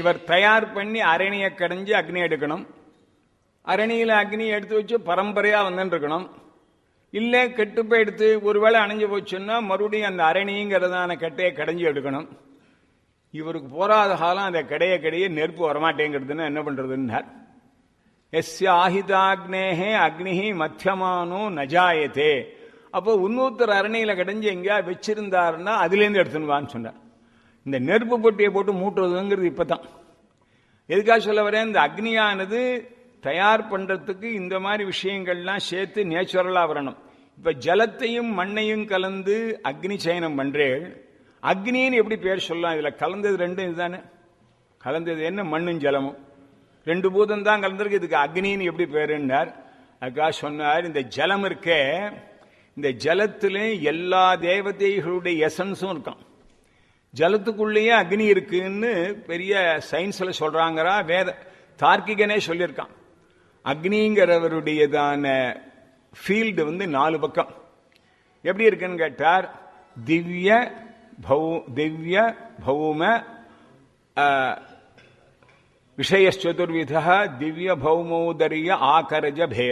இவர் தயார் பண்ணி அரணியை கடைஞ்சு அக்னி எடுக்கணும் அரணியில அக்னி எடுத்து வச்சு பரம்பரையா வந்துட்டு இருக்கணும் இல்ல கெட்டு போயிடுத்து ஒருவேளை அணைஞ்சு போச்சுன்னா மறுபடியும் அந்த அரணிங்கிறதான கட்டையை கடைஞ்சி எடுக்கணும் இவருக்கு போராத காலம் அந்த கடைய கடைய நெருப்பு வரமாட்டேங்கிறதுன்னு என்ன பண்றதுன்னார் எஸ்ய ஆஹிதாக்னேஹே அக்னிஹி மத்தியமானோ நஜாயத்தே அப்போ இன்னொருத்தர் அரணியில கடைஞ்சு எங்கேயா வச்சிருந்தாருன்னா அதுலேருந்து எடுத்துன்னு சொன்னார் இந்த நெருப்பு பொட்டியை போட்டு மூட்டுறதுங்கிறது இப்பதான் எதுக்காக சொல்ல வரேன் இந்த அக்னியானது தயார் பண்றதுக்கு இந்த மாதிரி விஷயங்கள்லாம் சேர்த்து நேச்சுரலா வரணும் இப்ப ஜலத்தையும் மண்ணையும் கலந்து அக்னி சயனம் பண்றேன் அக்னின்னு எப்படி பேர் சொல்லலாம் இதுல கலந்தது ரெண்டும் இதுதானே கலந்தது என்ன மண்ணும் ஜலமும் ரெண்டு பூதம் தான் கலந்திருக்கு இதுக்கு அக்னின்னு எப்படி பேருன்னார் அதுக்காக சொன்னார் இந்த ஜலம் இருக்கே இந்த ஜலத்துல எல்லா தேவதைகளுடைய எசன்ஸும் இருக்கான் ஜலத்துக்குள்ளேயே அக்னி இருக்குன்னு பெரிய சயின்ஸ்ல சொல்றாங்கறா வேத தார்க்கிகனே சொல்லியிருக்கான் அக்னிங்கிறவருடையதான ஃபீல்டு வந்து நாலு பக்கம் எப்படி இருக்குன்னு கேட்டார் திவ்ய பௌ திவ்ய பௌம விஷயச்சுதுர்வித திவ்ய பௌமோதரிய ஆகரஜ பே